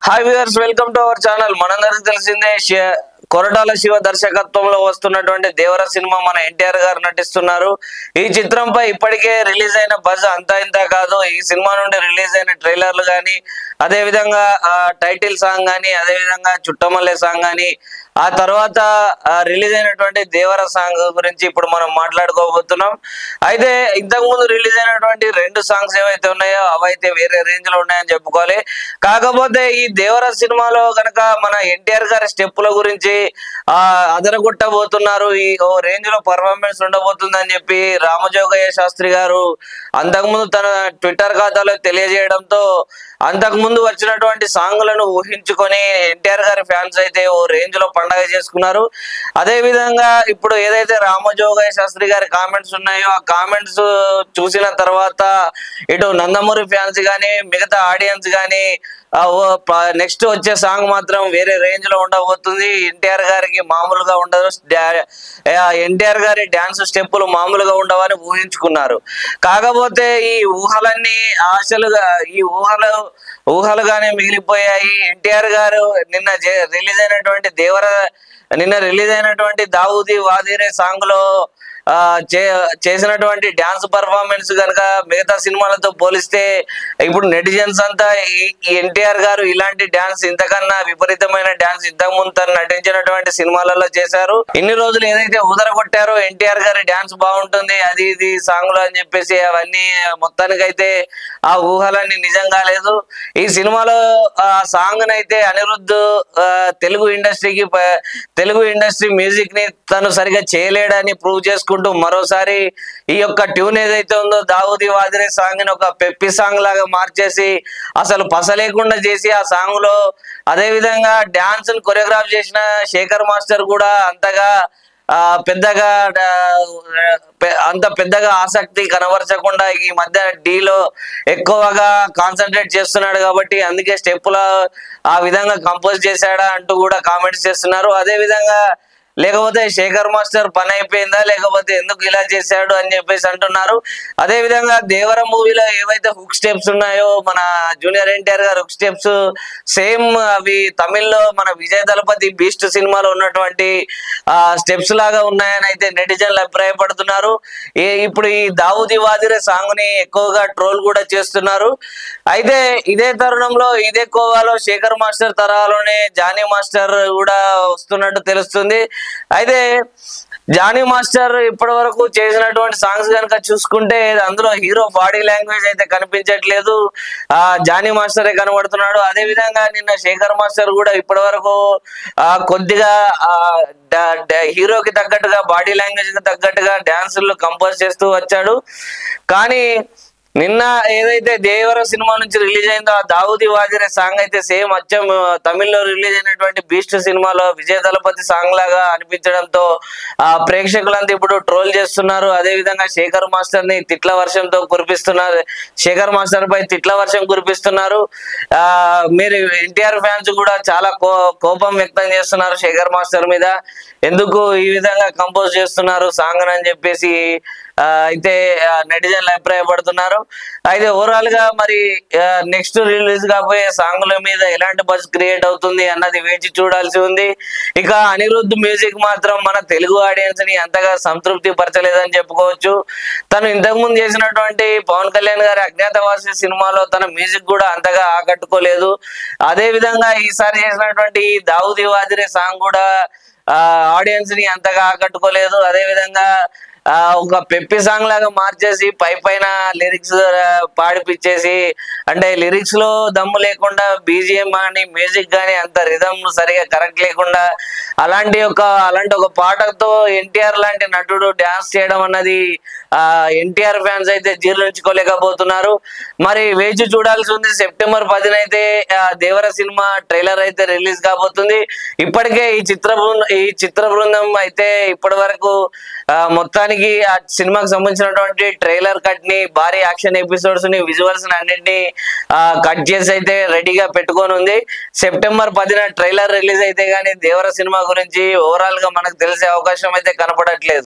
hi viewers welcome to our channel మనందరికి తెలిసిందే శ- కొరటాల శివ దర్శకత్వంలో వస్తున్నటువంటి దేవర సినిమా మన ఎన్టీఆర్ గారు నటిస్తున్నారు ఈ చిత్రంపై ఇప్పటికే రిలీజ్ అయిన బజ్ అంతా ఇంత కాదు ఈ సినిమా నుండి రిలీజ్ అయిన ట్రైలర్లు కానీ అదే విధంగా ఆ టైటిల్ సాంగ్ కానీ అదే విధంగా చుట్టమల్లె సాంగ్ కానీ ఆ తర్వాత రిలీజ్ అయినటువంటి దేవర సాంగ్ గురించి ఇప్పుడు మనం మాట్లాడుకోబోతున్నాం అయితే ఇంతకు ముందు రిలీజ్ అయినటువంటి రెండు సాంగ్స్ ఏవైతే ఉన్నాయో అవైతే వేరే రేంజ్ లో ఉన్నాయని చెప్పుకోవాలి కాకపోతే ఈ దేవర సినిమాలో కనుక మన ఎన్టీఆర్ గారి స్టెప్పుల గురించి ఆ అదరగొట్టబోతున్నారు ఈ ఓ రేంజ్ లో పర్ఫార్మెన్స్ ఉండబోతుందని చెప్పి రామజోగయ్య శాస్త్రి గారు అంతకుముందు తన ట్విట్టర్ ఖాతాలో తెలియజేయడంతో అంతకు ముందు వచ్చినటువంటి సాంగ్లను ఊహించుకొని ఎన్టీఆర్ గారి ఫ్యాన్స్ అయితే ఓ రేంజ్ లో పండగ చేసుకున్నారు అదే విధంగా ఇప్పుడు ఏదైతే రామజోగయ్య శాస్త్రి గారి కామెంట్స్ ఉన్నాయో ఆ కామెంట్స్ చూసిన తర్వాత ఇటు నందమూరి ఫ్యాన్స్ కానీ మిగతా ఆడియన్స్ కానీ నెక్స్ట్ వచ్చే సాంగ్ మాత్రం వేరే రేంజ్ లో ఉండబోతుంది ఎన్టీఆర్ గారికి మామూలుగా ఉండదు ఎన్టీఆర్ గారి డాన్స్ స్టెప్పులు మామూలుగా ఉండవని ఊహించుకున్నారు కాకపోతే ఈ ఊహలన్నీ ఆశలుగా ఈ ఊహలు ఊహలుగానే మిగిలిపోయాయి ఎన్టీఆర్ గారు నిన్న రిలీజ్ అయినటువంటి దేవర నిన్న రిలీజ్ అయినటువంటి దావుది వాదిరే సాంగ్ లో ఆ, చే చేసినటువంటి డాన్స్ పర్ఫార్మెన్స్ కనుక మిగతా సినిమాలతో పోలిస్తే ఇప్పుడు నెటిజన్స్ అంతా ఈ ఎన్టీఆర్ గారు ఇలాంటి డాన్స్ ఇంతకన్నా విపరీతమైన డాన్స్ ఇంతకు ముందు తను నటించినటువంటి సినిమాలలో చేశారు ఇన్ని రోజులు ఏదైతే ఊదర కొట్టారో ఎన్టీఆర్ గారి డాన్స్ బాగుంటుంది అది ఇది సాంగ్ లో అని చెప్పేసి అవన్నీ మొత్తానికైతే ఆ ఊహలన్నీ నిజం కాలేదు ఈ సినిమాలో ఆ సాంగ్ నైతే అనిరుద్ధ్ ఆ, తెలుగు ఇండస్ట్రీకి ప- తెలుగు ఇండస్ట్రీ మ్యూజిక్ ని తను సరిగా చేయలేడని ప్రూవ్ చేసుకుంటూ మరోసారి ఈ యొక్క ట్యూన్ ఏదైతే ఉందో దావుది వాదిరే సాంగ్ ని ఒక పెప్పి సాంగ్ లాగా మార్చేసి అసలు పస లేకుండా చేసి ఆ సాంగ్ లో అదే విధంగా డాన్స్ కొరియోగ్రాఫ్ చేసిన శేఖర్ మాస్టర్ కూడా అంతగా ఆ పెద్దగా ఆ, పె- అంత పెద్దగా ఆసక్తి కనబరచకుండా ఈ మధ్య డీలో ఎక్కువగా కాన్సన్ట్రేట్ చేస్తున్నాడు కాబట్టి అందుకే స్టెప్పుల ఆ విధంగా కంపోజ్ చేశాడా అంటూ కూడా కామెంట్స్ చేస్తున్నారు అదే విధంగా లేకపోతే శేఖర్ మాస్టర్ పని అయిపోయిందా లేకపోతే ఎందుకు ఇలా చేశాడు అని చెప్పేసి అంటున్నారు అదే విధంగా దేవర మూవీలో ఏవైతే హుక్ స్టెప్స్ ఉన్నాయో మన జూనియర్ ఎన్టీఆర్ గారు హుక్ స్టెప్స్ సేమ్ అవి తమిళ్లో మన విజయ్ దళపతి బీస్ట్ సినిమాలో ఉన్నటువంటి ఆ స్టెప్స్ లాగా ఉన్నాయని అయితే నెటిజన్లు అభిప్రాయపడుతున్నారు ఏ ఇప్పుడు ఈ దావుది వాదిరే సాంగ్ ని ఎక్కువగా ట్రోల్ కూడా చేస్తున్నారు అయితే ఇదే తరుణంలో ఇదే కోవాలో శేఖర్ మాస్టర్ తరాలోనే జానీ మాస్టర్ కూడా వస్తున్నట్టు తెలుస్తుంది అయితే జానీ మాస్టర్ ఇప్పటి వరకు చేసినటువంటి సాంగ్స్ కనుక చూసుకుంటే అందులో హీరో బాడీ లాంగ్వేజ్ అయితే కనిపించట్లేదు ఆ జానీ మాస్టరే కనబడుతున్నాడు అదే విధంగా నిన్న శేఖర్ మాస్టర్ కూడా ఇప్పటి వరకు ఆ కొద్దిగా ఆ డ- డ- హీరోకి తగ్గట్టుగా బాడీ లాంగ్వేజ్ కి తగ్గట్టుగా డాన్సులు కంపోజ్ చేస్తూ వచ్చాడు కానీ నిన్న ఏదైతే దేవర సినిమా నుంచి రిలీజ్ అయిందో ఆ దావుది వాజిరే సాంగ్ అయితే సేమ్ అచ్చం ఆ, తమిళ్లో రిలీజ్ అయినటువంటి బీస్ట్ సినిమాలో విజయ దళపతి సాంగ్ లాగా అనిపించడంతో ఆ ప్రేక్షకులంతా ఇప్పుడు ట్రోల్ చేస్తున్నారు అదే విధంగా శేఖర్ మాస్టర్ ని తిట్ల వర్షంతో కురిపిస్తున్నారు శేఖర్ మాస్టర్ పై తిట్ల వర్షం కురిపిస్తున్నారు ఆ మీరు ఎన్టీఆర్ ఫ్యాన్స్ కూడా చాలా కో కోపం వ్యక్తం చేస్తున్నారు శేఖర్ మాస్టర్ మీద ఎందుకు ఈ విధంగా కంపోజ్ చేస్తున్నారు సాంగ్ అని చెప్పేసి ఆ, అయితే నెటిజన్లు అభిప్రాయపడుతున్నారు అయితే ఓవరాల్ గా మరి నెక్స్ట్ రిలీజ్ కాబోయే సాంగ్ల మీద ఎలాంటి బజ్ క్రియేట్ అవుతుంది అన్నది వేచి చూడాల్సి ఉంది ఇక అనిరుద్ధ్ మ్యూజిక్ మాత్రం మన తెలుగు ఆడియన్స్ ని అంతగా సంతృప్తి పరచలేదని చెప్పుకోవచ్చు తను ఇంతకు ముందు చేసినటువంటి పవన్ కళ్యాణ్ గారి అజ్ఞాతవాసి సినిమాలో తన మ్యూజిక్ కూడా అంతగా ఆకట్టుకోలేదు అదే విధంగా ఈసారి చేసినటువంటి ఈ దావుది వాదిరే సాంగ్ కూడా ఆడియన్స్ ని అంతగా ఆకట్టుకోలేదు అదే విధంగా ఆ, ఒక పెప్పి సాంగ్ లాగా మార్చేసి పై పైన లిరిక్స్ పాడిపిచ్చేసి అంటే లిరిక్స్ లో దమ్ము లేకుండా బీజిఎం కానీ మ్యూజిక్ కానీ అంత రిధమ్ సరిగా కరెక్ట్ లేకుండా అలాంటి ఒక అలాంటి ఒక పాటతో ఎన్టీఆర్ లాంటి నటుడు డాన్స్ చేయడం అన్నది ఆ ఎన్టీఆర్ ఫ్యాన్స్ అయితే జీర్ణించుకోలేకపోతున్నారు మరి వేచి చూడాల్సి ఉంది సెప్టెంబర్ పదిన అయితే ఆ, దేవర సినిమా ట్రైలర్ అయితే రిలీజ్ కాబోతుంది ఇప్పటికే ఈ చిత్ర బృందం ఈ చిత్ర బృందం అయితే ఇప్పటి వరకు ఆ, మొత్తానికి ఆ సినిమాకి సంబంధించినటువంటి ట్రైలర్ కట్ ని భారీ యాక్షన్ ఎపిసోడ్స్ ని విజువల్స్ ని అన్నింటినీ కట్ చేసి అయితే రెడీగా పెట్టుకొని ఉంది సెప్టెంబర్ పదిన ట్రైలర్ రిలీజ్ అయితే గానీ దేవర సినిమా గురించి ఓవరాల్ గా మనకు తెలిసే అవకాశం అయితే కనపడట్లేదు